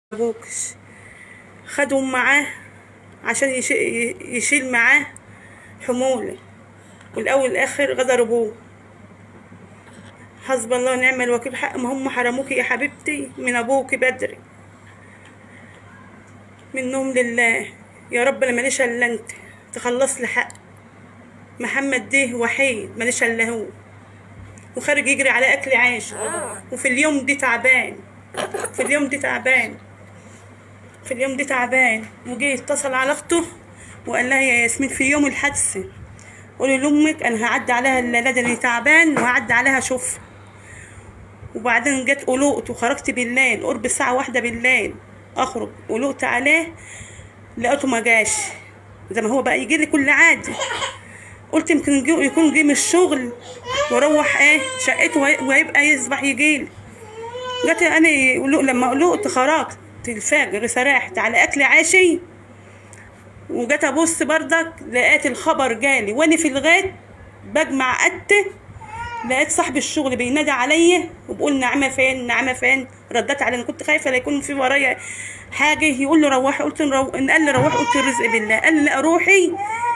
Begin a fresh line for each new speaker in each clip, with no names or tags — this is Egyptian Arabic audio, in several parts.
ابوكش خدهم معاه عشان يش- يشيل معاه حمولة والأول الآخر غدر أبوه حسب الله ونعم الوكيل حق ما هم حرموكي يا حبيبتي من أبوك بدري منهم لله يا رب أنا ماليش إلا أنت تخلص لي حق محمد ده وحيد ماليش إلا هو وخارج يجري على أكل عيش وفي اليوم دي تعبان في اليوم دي تعبان في اليوم دي تعبان وجي اتصل على اخته وقال لها يا ياسمين في يوم الحادثه قولي لامك انا هعدي عليها الليله دي تعبان وهعدي عليها اشوفها وبعدين جت قلقت وخرجت بالليل قرب الساعه واحدة بالليل اخرج قلقت عليه لقيته ما جاش زي ما هو بقى يجي لي كل عادي قلت يمكن يجي- يكون جه من الشغل واروح ايه شقته وهي- وهيبقى يصبح يجيلي جت انا قلق لما قلقت خرجت الفجر سرحت على اكل عشي وجت ابص بردك لقيت الخبر جالي وانا في الغيط بجمع قته لقيت صاحب الشغل بينادي عليا وبقول نعمه فين نعمه فين ردت عليه انا كنت خايفه لا يكون في ورايا حاجه يقول له روحي قلت له رو... ان قال لي روحي قلت له رزق بالله قال لي لا روحي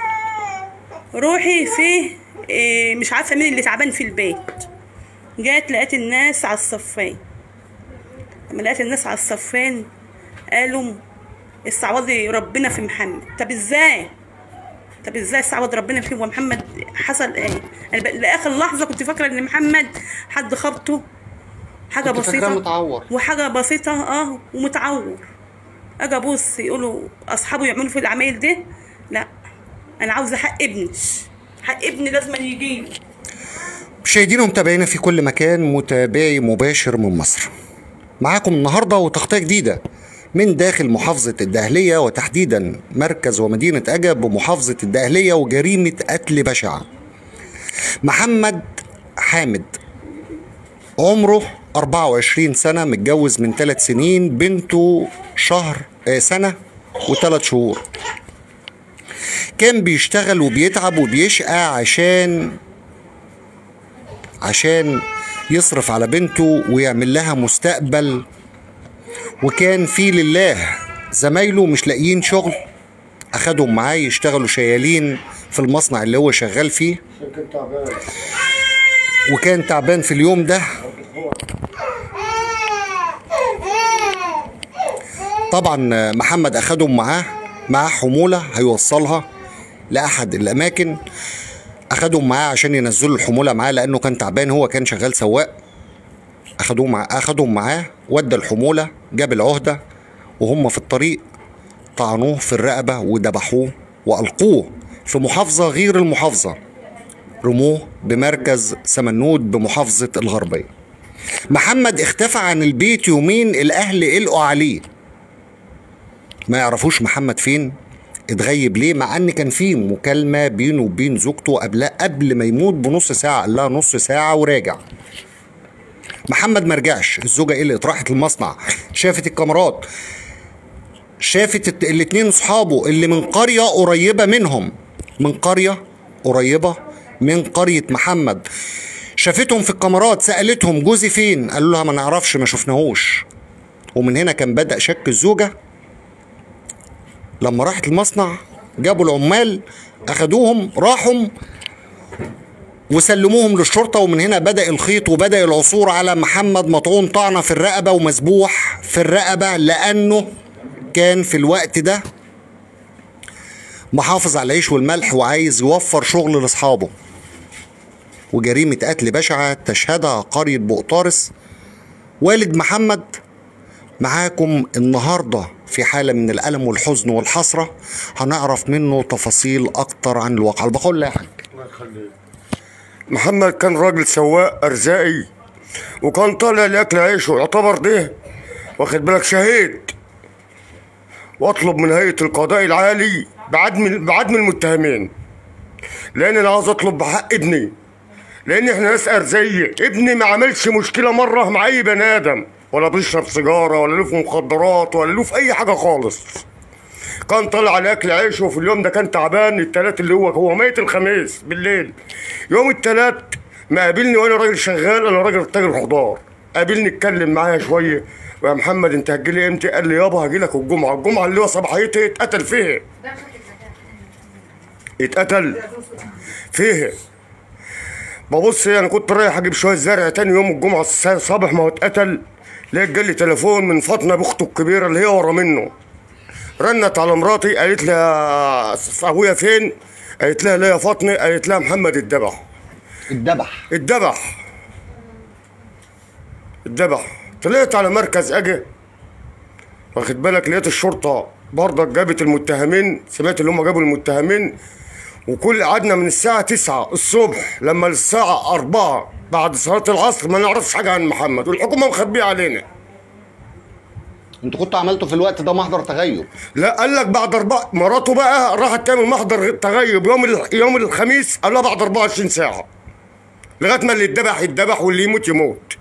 روحي في إيه مش عارفه مين اللي تعبان في البيت جات لقيت الناس على الصفين لما لقيت الناس على الصفين قالوا استعوضي ربنا في محمد طب ازاي طب ازاي استعوض ربنا فيه ومحمد حصل ايه انا ب- لاخر لحظه كنت فاكره ان محمد حد خبطه حاجه
كنت فاكراه
بسيطه
متعور.
وحاجه بسيطه اه ومتعور اجي ابص يقولوا اصحابه يعملوا في العمايل دي لا انا عاوزه حق ابني حق ابني لازم يجيلي
مشاهدينا ومتابعينا في كل مكان متابعي مباشر من مصر معاكم النهارده وتغطية جديدة من داخل محافظة الدهلية وتحديدا مركز ومدينة أجا بمحافظة الدهلية وجريمة قتل بشعة محمد حامد عمره 24 سنة متجوز من 3 سنين بنته شهر آه سنة وثلاث شهور كان بيشتغل وبيتعب وبيشقى عشان عشان يصرف على بنته ويعمل لها مستقبل وكان في لله زمايله مش لاقيين شغل اخدهم معاه يشتغلوا شيالين في المصنع اللي هو شغال فيه وكان تعبان في اليوم ده طبعا محمد اخدهم معاه معاه حمولة هيوصلها لأحد الأماكن اخدهم معاه عشان ينزلوا الحموله معاه لانه كان تعبان هو كان شغال سواق اخدوه مع اخدهم معاه ودى الحموله جاب العهده وهم في الطريق طعنوه في الرقبه وذبحوه والقوه في محافظه غير المحافظه رموه بمركز سمنود بمحافظه الغربيه محمد اختفى عن البيت يومين الاهل قلقوا عليه ما يعرفوش محمد فين اتغيب ليه مع ان كان في مكالمه بينه وبين زوجته قبل قبل ما يموت بنص ساعه قال لها نص ساعه وراجع محمد ما رجعش الزوجه قلقت راحت المصنع شافت الكاميرات شافت الت- الاتنين اصحابه اللي من قريه قريبه منهم من قريه قريبه من قريه محمد شافتهم في الكاميرات سالتهم جوزي فين قالوا لها ما نعرفش ما شفناهوش ومن هنا كان بدا شك الزوجه لما راحت المصنع جابوا العمال اخدوهم راحوا وسلموهم للشرطة ومن هنا بدأ الخيط وبدأ العثور على محمد مطعون طعنة في الرقبة ومذبوح في الرقبة لأنه كان في الوقت ده محافظ على العيش والملح وعايز يوفر شغل لأصحابه وجريمة قتل بشعة تشهدها قرية بؤطارس والد محمد معاكم النهارده في حالة من الألم والحزن والحسرة هنعرف منه تفاصيل أكتر عن الواقع بقول لا يا حاج
محمد كان راجل سواق ارزاقي وكان طالع لاكل عيشه يعتبر ده واخد بالك شهيد واطلب من هيئه القضاء العالي بعدم بعدم المتهمين لان انا عاوز اطلب بحق ابني لان احنا ناس ارزيه ابني ما عملش مشكله مره مع اي بني ادم ولا بيشرب سيجاره ولا له في مخدرات ولا له في اي حاجه خالص كان طالع على اكل عيشه وفي اليوم ده كان تعبان التلات اللي هو هو ميت الخميس بالليل يوم التلات ما قابلني وانا راجل شغال انا راجل تاجر خضار قابلني اتكلم معايا شويه ويا محمد انت هتجيلي امتى قال لي يابا هجيلك الجمعه الجمعه اللي هو صباحيتي اتقتل فيها اتقتل فيه ببص انا كنت رايح اجيب شويه زرع تاني يوم الجمعه الساعه صبح ما هو اتقتل لقيت جالي تليفون من فاطمه باخته الكبيره اللي هي ورا منه رنت على مراتي قالت لها ابويا فين قالت لها لا يا فاطمه قالت لها محمد اتذبح
اتذبح
اتذبح اتذبح طلعت على مركز اجي واخد بالك لقيت الشرطه برضك جابت المتهمين سمعت اللي هم جابوا المتهمين وكل قعدنا من الساعة 9 الصبح لما الساعة 4 بعد صلاة العصر ما نعرفش حاجة عن محمد والحكومة مخبية علينا
انتوا كنتوا عملتوا في الوقت ده محضر تغيب
لا قال لك بعد أربعة مراته بقى راحت تعمل محضر تغيب يوم ال... يوم الخميس قال لها بعد 24 ساعة لغاية ما اللي يتذبح يتذبح واللي يموت يموت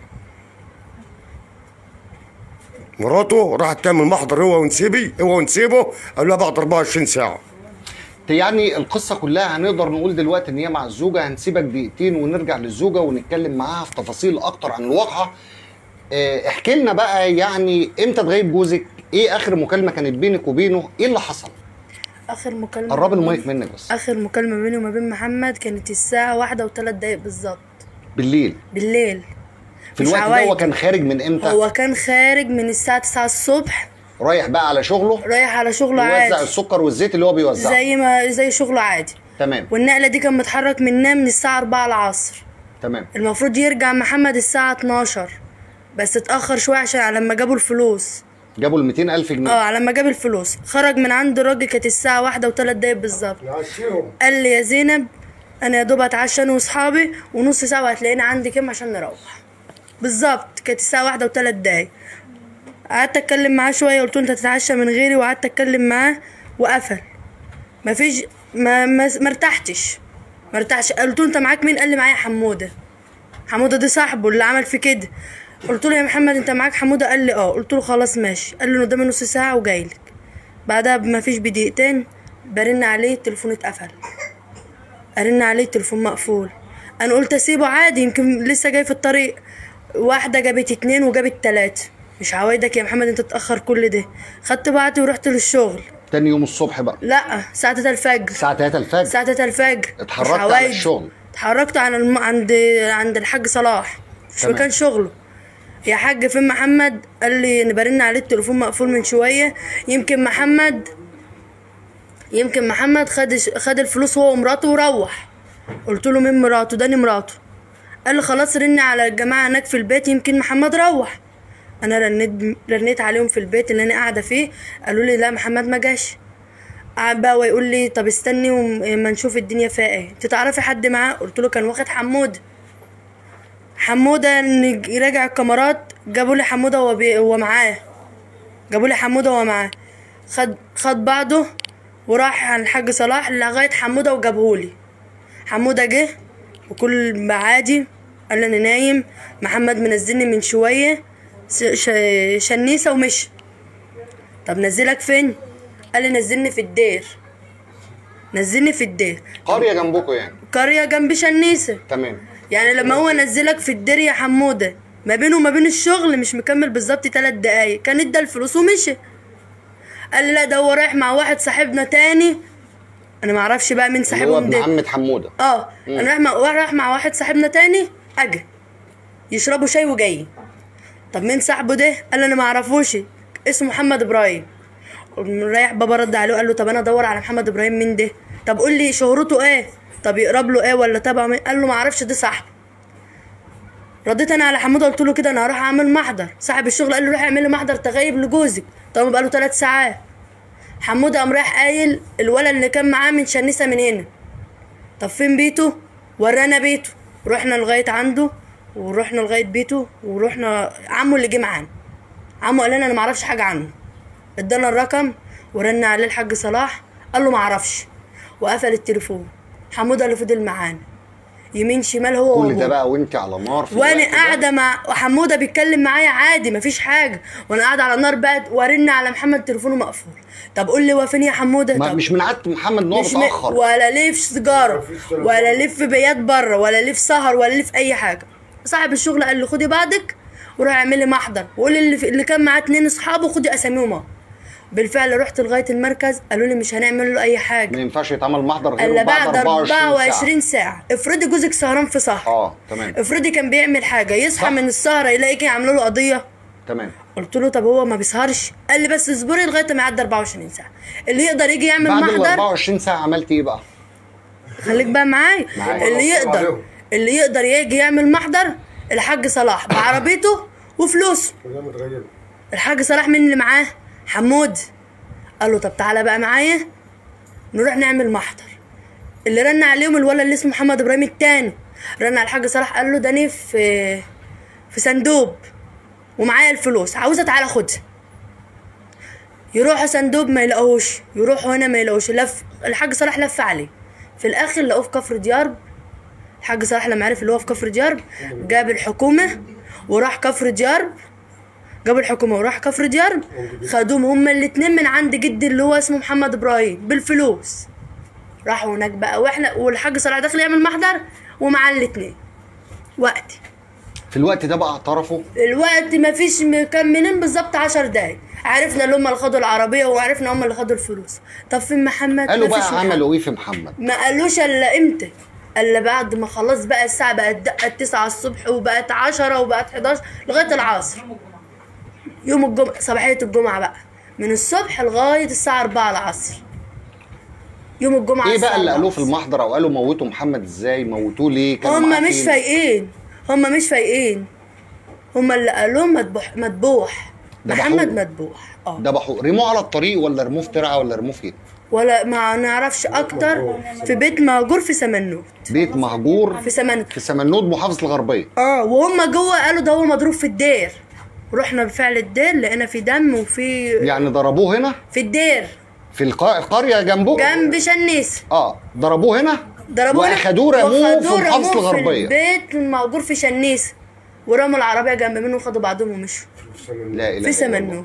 مراته راحت تعمل محضر هو ونسيبي هو ونسيبه قال لها بعد 24 ساعة
يعني القصه كلها هنقدر نقول دلوقتي ان هي مع الزوجه هنسيبك دقيقتين ونرجع للزوجه ونتكلم معاها في تفاصيل اكتر عن الواقعه اه، احكي لنا بقى يعني امتى تغيب جوزك ايه اخر مكالمه كانت بينك وبينه ايه اللي حصل
اخر مكالمه
قرب المايك منك بس
اخر مكالمه بيني وما بين محمد كانت الساعه واحدة وثلاث دقايق بالظبط
بالليل
بالليل
في
مش
الوقت ده هو
عوايد.
كان خارج من امتى
هو كان خارج من الساعه 9 الصبح
رايح بقى على شغله
رايح على شغله
يوزع
عادي
السكر والزيت اللي هو بيوزعه
زي ما زي شغله عادي
تمام
والنقله دي كان متحرك منها من الساعه 4 العصر
تمام
المفروض يرجع محمد الساعه 12 بس اتاخر شويه عشان على لما جابوا الفلوس
جابوا ال 200000 جنيه
اه على لما جاب الفلوس خرج من عند الراجل كانت الساعه واحدة وثلاث دقايق بالظبط قال لي يا زينب انا يا دوب اتعشى انا واصحابي ونص ساعه وهتلاقينا عندي كام عشان نروح بالظبط كانت الساعه واحدة وثلاث دقايق قعدت اتكلم معاه شويه قلت له انت تتعشى من غيري وقعدت اتكلم معاه وقفل مفيش ما ما ما ارتحتش ما ارتحش قلت له انت معاك مين قال لي معايا حموده حموده دي صاحبه اللي عمل في كده قلت له يا محمد انت معاك حموده قال لي اه قلت له خلاص ماشي قال لي قدامي نص ساعه وجايلك بعدها ما فيش بدقيقتين برن عليه التليفون اتقفل ارن عليه التليفون مقفول انا قلت اسيبه عادي يمكن لسه جاي في الطريق واحده جابت اتنين وجابت تلاته مش عوايدك يا محمد انت تتاخر كل ده خدت بعضي ورحت للشغل
تاني يوم الصبح بقى
لا الساعه 3 الفجر
الساعه 3 الفجر
الساعه 3 الفجر مش
اتحركت على
عوايد.
الشغل.
اتحركت عن الم... عند عند الحاج صلاح مش
تمام.
مكان شغله يا حاج فين محمد قال لي انا برن عليه التليفون مقفول من شويه يمكن محمد يمكن محمد خد خد الفلوس هو ومراته وروح قلت له مين مراته داني مراته قال لي خلاص رن على الجماعه هناك في البيت يمكن محمد روح انا رنيت رنيت عليهم في البيت اللي انا قاعده فيه قالوا لي لا محمد ما جاش قعد بقى ويقول لي طب استني وما نشوف الدنيا فيها ايه انت تعرفي حد معاه قلت له كان واخد حموده حموده ان راجع الكاميرات جابوا لي حموده وهو بي- وهو معاه جابوا لي حموده وهو معاه خد خد بعضه وراح على الحاج صلاح لغايه حموده وجابهولي حموده جه وكل ما عادي قال لي انا نايم محمد منزلني من شويه س- ش- شنيسه ومشي طب نزلك فين قال لي نزلني في الدير نزلني في الدير
قريه جنبكم يعني
قريه جنب شنيسه
تمام
يعني لما هو نزلك في الدير يا حموده ما بينه وما بين الشغل مش مكمل بالظبط تلات دقايق كان ادى الفلوس ومشي قال لي لا ده هو رايح مع واحد صاحبنا تاني انا ما اعرفش بقى مين
اللي هو
صاحبهم
ابن
ده
عمة حموده
اه انا رايح مع رايح مع واحد صاحبنا تاني اجي يشربوا شاي وجاي طب مين صاحبه ده قال لي انا ما اعرفوش اسمه محمد ابراهيم رايح بابا رد عليه وقال له طب انا ادور على محمد ابراهيم مين ده طب قول لي شهرته ايه طب يقرب له ايه ولا تبع مين قال له ما اعرفش ده صاحبه رديت انا على حموده قلت له كده انا هروح اعمل محضر صاحب الشغل قال لي روح اعمل لي محضر تغيب لجوزك طب بقى له ثلاث ساعات حموده قام رايح قايل الولد اللي كان معاه من شنيسه من هنا طب فين بيته ورانا بيته رحنا لغايه عنده ورحنا لغايه بيته ورحنا عمه اللي جه معانا عمه قال لنا انا ما اعرفش حاجه عنه ادانا الرقم ورن عليه الحاج صلاح قال له ما اعرفش وقفل التليفون حموده اللي فضل معانا يمين شمال هو
كل
وهو.
ده بقى وانت على نار في
وانا
الوقت ده.
قاعده مع حموده بيتكلم معايا عادي مفيش حاجه وانا قاعده على النار بقى وارن على محمد تليفونه مقفول طب قول لي هو فين يا حموده
ما
طب
مش من عادة محمد ان هو
مش م...
متاخر
ولا ليه في سيجاره ولا ليه في بيات بره ولا ليه في سهر ولا ليه في اي حاجه صاحب الشغل قال لي خدي بعضك وروح اعمل لي محضر وقول اللي, في- اللي كان معاه اتنين اصحابه خدي اساميهم اهو. بالفعل رحت لغايه المركز قالوا لي مش هنعمل له اي حاجه
ما ينفعش يتعمل محضر غير
الا
بعد
بعد
24
24
ساعه
ساعه افرضي جوزك سهران في سهر
اه تمام
افرضي كان بيعمل حاجه يصحى
صح.
من السهره يلاقيكي عامله له قضيه
تمام
قلت له طب هو ما بيسهرش قال لي بس اصبري لغايه ما يعدي 24 ساعه اللي يقدر يجي يعمل
بعد ال
محضر
24 ساعه عملت ايه بقى؟
خليك بقى معايا
معايا.
اللي يقدر اللي يقدر يجي يعمل محضر الحاج صلاح بعربيته وفلوسه الحاج صلاح مين اللي معاه حمود قال له طب تعالى بقى معايا نروح نعمل محضر اللي رن عليهم الولد اللي اسمه محمد ابراهيم التاني رن على الحاج صلاح قال له ده أنا في في صندوق ومعايا الفلوس عاوزه تعالى خدها يروحوا صندوق ما يلاقوش يروحوا هنا ما يلاقوش لف الحاج صلاح لف عليه في الاخر لقوه في كفر ديار الحاج صلاح لما عرف اللي هو في كفر ديار جاب الحكومه وراح كفر ديار جاب الحكومه وراح كفر ديار خدوهم هما الاتنين من عند جدي اللي هو اسمه محمد ابراهيم بالفلوس راحوا هناك بقى واحنا والحاج صلاح داخل يعمل محضر ومع الاتنين وقتي
في الوقت ده بقى اعترفوا
الوقت ما فيش مكملين بالظبط 10 دقايق عرفنا اللي هم اللي خدوا العربيه وعرفنا هم اللي خدوا الفلوس طب فين محمد
قالوا
مفيش
بقى
محمد.
عملوا ايه في محمد؟
ما قالوش الا امتى الا بعد ما خلاص بقى الساعه بقت دقت 9 الصبح وبقت 10 وبقت 11 لغايه العصر يوم الجمعه صباحيه الجمعه بقى من الصبح لغايه الساعه 4 العصر يوم الجمعه
ايه
الساعة
بقى اللي
4
قالوه في المحضر او قالوا موتوا محمد ازاي؟ موتوه ليه؟ كانوا معاه
هم مش
فين؟
فايقين هم مش فايقين هم اللي قالوه مذبوح مذبوح
ذبحوه.
محمد مذبوح اه
ذبحوه رموه على الطريق ولا رموه في ترعه ولا رموه فين؟
ولا ما نعرفش اكتر في بيت مهجور في سمنوت
بيت مهجور
في سمنوت
في سمنود محافظه الغربيه
اه وهم جوه قالوا ده هو مضروب في الدير رحنا بفعل الدير لقينا في دم وفي
يعني ضربوه هنا
في الدير
في القا... القريه جنبه
جنب شنيس
اه ضربوه هنا
ضربونا
واخدوه رموه في
وخدوه
محافظه
رموه في
الغربيه
البيت المهجور في شنيس ورموا العربيه جنب منه وخدوا بعضهم ومشوا
لا اله
في
إلا الله.
سمنوت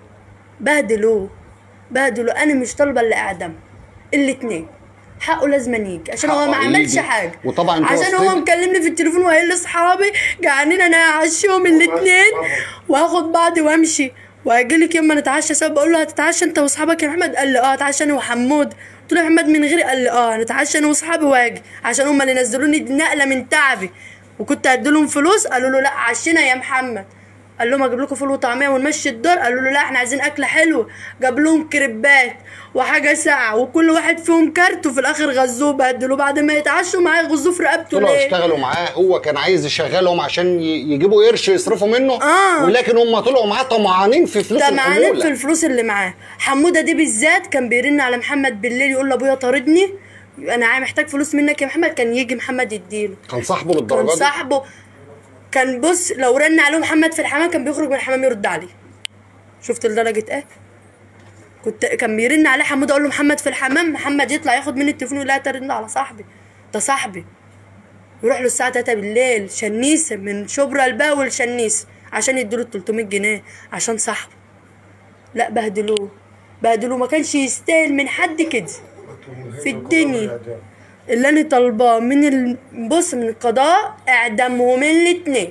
بهدلوه بهدلوه انا مش طالبه الا اعدام الاتنين حقه لازم يجي عشان هو
حقه
ما عملش
يجي.
حاجه
وطبعاً انتوا
عشان هو
واثقين-
مكلمني في التليفون وقايل لاصحابي جعانين انا هعشيهم الاتنين وهاخد بعضي وامشي واجي لك يوم ما نتعشى سوا بقول له هتتعشى انت واصحابك يا محمد قال لي اه هتعشى انا وحمود قلت له يا محمد من غيري قال لي اه هنتعشى انا واصحابي واجي عشان هم اللي نزلوني نقله من تعبي وكنت هديلهم فلوس قالوا له لا عشينا يا محمد قال لهم اجيب لكم فول وطعميه ونمشي الدور قالوا له لا احنا عايزين اكله حلوه جاب لهم كريبات وحاجه ساقعه وكل واحد فيهم كارت وفي الاخر غزوه بهدلوه بعد ما يتعشوا معاه يغزوه في رقبته
طلعوا
ليه
اشتغلوا معاه هو كان عايز يشغلهم عشان ي- يجيبوا قرش يصرفوا منه
آه.
ولكن هم طلعوا معاه طمعانين في فلوس
طمعانين في
الحموله
الفلوس اللي معاه حموده دي بالذات كان بيرن على محمد بالليل يقول لابويا طاردني انا عاي- محتاج فلوس منك يا محمد كان يجي محمد يديله
كان صاحبه
كان
للدرجه دي
صاحبه كان بص لو رن عليه محمد في الحمام كان بيخرج من الحمام يرد عليه شفت لدرجه ايه كنت كان بيرن عليه حمود اقول له محمد في الحمام محمد يطلع ياخد مني التليفون يقول لها ترن على صاحبي ده صاحبي يروح له الساعه 3 بالليل شنيسه من شبرا الباو لشنيسه عشان يديله 300 جنيه عشان صاحبه لا بهدلوه بهدلوه ما كانش يستاهل من حد كده في الدنيا اللي انا طالباه من ال... بص من القضاء اعدامهم الاتنين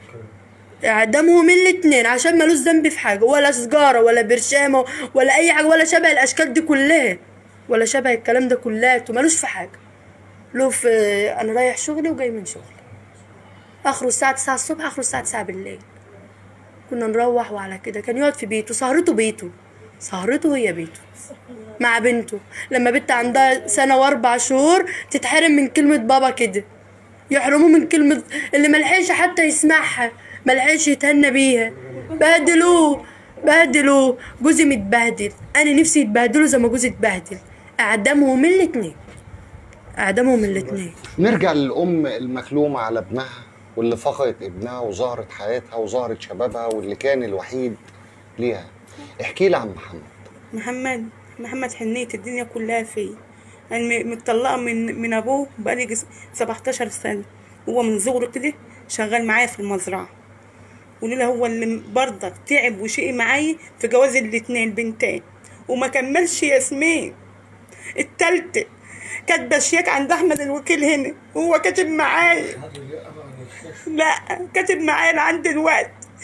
اعدامهم الاتنين عشان ملوش ذنب في حاجه ولا سجاره ولا برشامه ولا اي حاجه ولا شبه الاشكال دي كلها ولا شبه الكلام ده كلاته ملوش في حاجه له في انا رايح شغلي وجاي من شغلي اخره الساعه 9 الصبح اخره الساعه 9 بالليل كنا نروح وعلى كده كان يقعد في بيته سهرته بيته سهرته هي بيته مع بنته لما بنت عندها سنة وأربع شهور تتحرم من كلمة بابا كده يحرموه من كلمة اللي ملحقش حتى يسمعها ملحقش يتهنى بيها بهدلوه بهدلوه جوزي متبهدل أنا نفسي يتبهدلوا زي ما جوزي اتبهدل أعدامهم الاتنين أعدامهم الاتنين
نرجع للام المكلومه على ابنها واللي فقدت ابنها وظهرت حياتها وظهرت شبابها واللي كان الوحيد ليها احكي لي عن محمد
محمد محمد حنيت الدنيا كلها فيه انا م- متطلقه من من ابوه بقالي جس- 17 سنه هو من صغره كده شغال معايا في المزرعه ولولا هو اللي برضك تعب وشقي معايا في جواز الاتنين بنتين وما كملش ياسمين التالتة كاتبه شيك عند احمد الوكيل هنا وهو كاتب معايا لا كاتب معايا لعند الوقت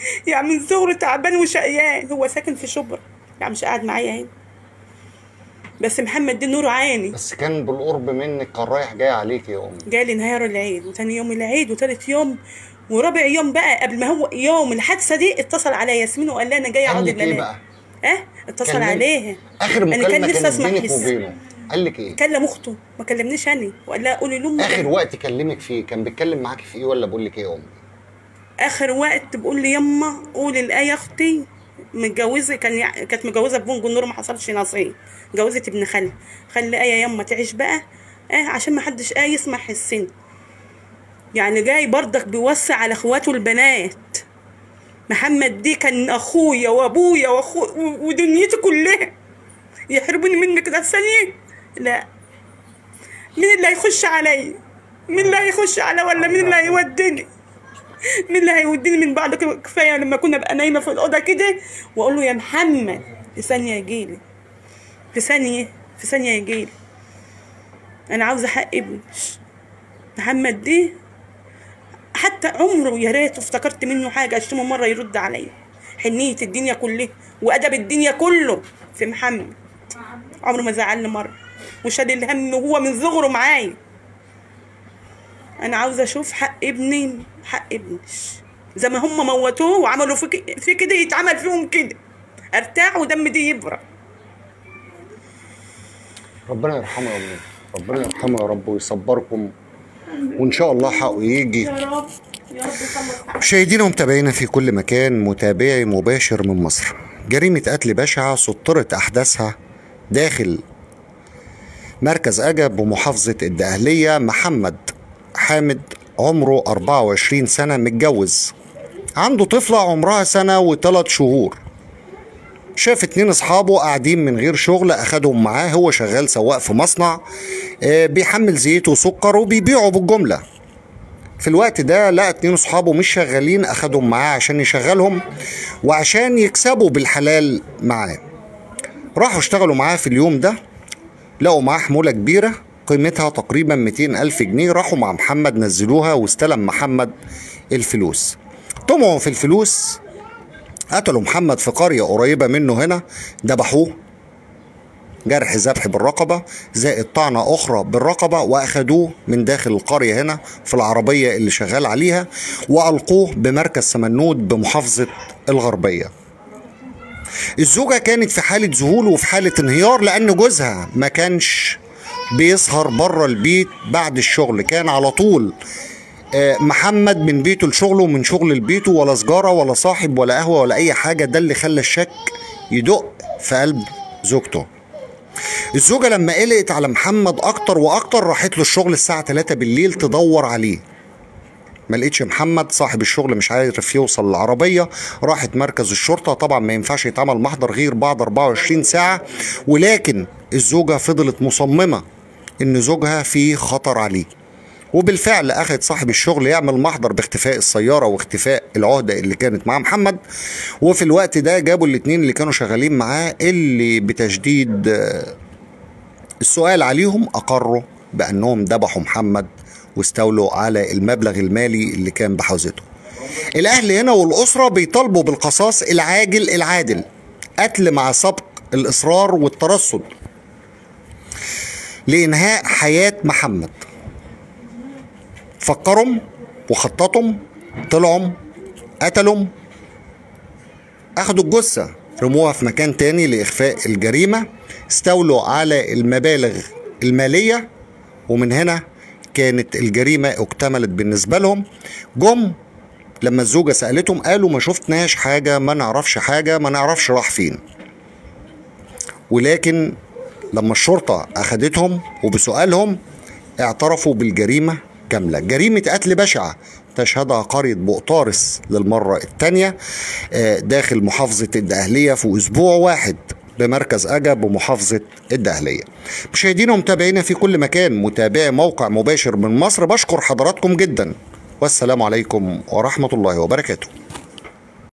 يعني من صغره تعبان وشقيان هو ساكن في شبرا يعني مش قاعد معايا هنا بس محمد دي نوره عيني
بس كان بالقرب منك كان رايح جاي عليك يا امي
جالي نهار العيد وتاني يوم العيد وتالت يوم ورابع يوم بقى قبل ما هو يوم الحادثه دي اتصل على ياسمين وقال لها انا جاي
قال
اقعد
لك ايه
الليله
بقى؟
اه اتصل
كلم-
عليها
اخر
انا
مكالمه
كان نفسي
كانت
اسمع
بينك
حس
وبينه قال لك ايه؟
كلم اخته ما كلمنيش انا وقال لها قولي لامي
اخر وقت كلمك فيه كان بيتكلم معاك في ايه ولا بقول لك ايه يا امي؟
اخر وقت بقول لي يما قولي الايه اختي متجوزه كان يع... كانت متجوزه ببون جنور ما حصلش نصيب جوزت ابن خالي خلي ايه يما تعيش بقى اه عشان ما حدش ايه يسمع حسين يعني جاي برضك بيوسع على اخواته البنات محمد دي كان اخويا وابويا واخو و- ودنيتي كلها يحرموني منك ده ثانيه لا مين اللي هيخش عليا مين اللي هيخش على ولا مين اللي هيوديني مين اللي هيوديني من بعد كده كفايه لما كنا بقى نايمه في الاوضه كده واقول له يا محمد في ثانيه يجيلي في ثانيه في ثانيه يجيلي انا عاوزه حق ابني محمد دي حتى عمره يا ريت افتكرت منه حاجه اشتمه مره يرد عليا حنيه الدنيا كلها وادب الدنيا كله في محمد عمره ما زعلني مره وشال الهم وهو من صغره معايا انا عاوزه اشوف حق ابني حق ابني زي ما هم موتوه وعملوا في ك- في كده يتعمل فيهم كده ارتاح ودم دي يبرد
ربنا يرحمه يا امي ربنا يرحمه يا رب ويصبركم وان شاء الله حقه يجي
يا رب يا رب يخلص حقك.
مشاهدينا ومتابعينا في كل مكان متابعي مباشر من مصر جريمة قتل بشعة سطرت أحداثها داخل مركز أجب بمحافظة الدقهلية محمد حامد عمره 24 سنة متجوز عنده طفلة عمرها سنة وثلاث شهور شاف اتنين اصحابه قاعدين من غير شغل اخدهم معاه هو شغال سواق في مصنع آه، بيحمل زيت وسكر وبيبيعه بالجمله في الوقت ده لقى اتنين اصحابه مش شغالين اخدهم معاه عشان يشغلهم وعشان يكسبوا بالحلال معاه راحوا اشتغلوا معاه في اليوم ده لقوا معاه حمولة كبيرة قيمتها تقريبا 200 ألف جنيه راحوا مع محمد نزلوها واستلم محمد الفلوس طمعوا في الفلوس قتلوا محمد في قرية قريبة منه هنا ذبحوه جرح ذبح بالرقبة زائد طعنة أخرى بالرقبة وأخدوه من داخل القرية هنا في العربية اللي شغال عليها وألقوه بمركز سمنود بمحافظة الغربية الزوجة كانت في حالة ذهول وفي حالة انهيار لأن جوزها ما كانش بيسهر بره البيت بعد الشغل كان على طول آه، محمد من بيته لشغله ومن شغل لبيته ولا سجارة ولا صاحب ولا قهوة ولا أي حاجة ده اللي خلى الشك يدق في قلب زوجته الزوجة لما قلقت على محمد أكتر وأكتر راحت له الشغل الساعة 3 بالليل تدور عليه ما لقيتش محمد صاحب الشغل مش عارف يوصل العربية راحت مركز الشرطة طبعا ما ينفعش يتعمل محضر غير بعد 24 ساعة ولكن الزوجة فضلت مصممة ان زوجها في خطر عليه وبالفعل اخذ صاحب الشغل يعمل محضر باختفاء السياره واختفاء العهده اللي كانت مع محمد وفي الوقت ده جابوا الاتنين اللي كانوا شغالين معاه اللي بتشديد آه، السؤال عليهم اقروا بانهم ذبحوا محمد واستولوا على المبلغ المالي اللي كان بحوزته الاهل هنا والاسره بيطالبوا بالقصاص العاجل العادل قتل مع سبق الاصرار والترصد لانهاء حياه محمد فكرهم وخططهم طلعوا قتلهم اخدوا الجثة رموها في مكان تاني لإخفاء الجريمة استولوا على المبالغ المالية ومن هنا كانت الجريمة اكتملت بالنسبة لهم جم لما الزوجة سألتهم قالوا ما شفتناش حاجة ما نعرفش حاجة ما نعرفش راح فين ولكن لما الشرطة أخدتهم وبسؤالهم اعترفوا بالجريمة كاملة جريمة قتل بشعة تشهدها قرية بؤطارس للمرة الثانية آه، داخل محافظة الدقهلية في أسبوع واحد بمركز أجا بمحافظة الدقهلية مشاهدينا ومتابعينا في كل مكان متابعي موقع مباشر من مصر بشكر حضراتكم جدا والسلام عليكم ورحمة الله وبركاته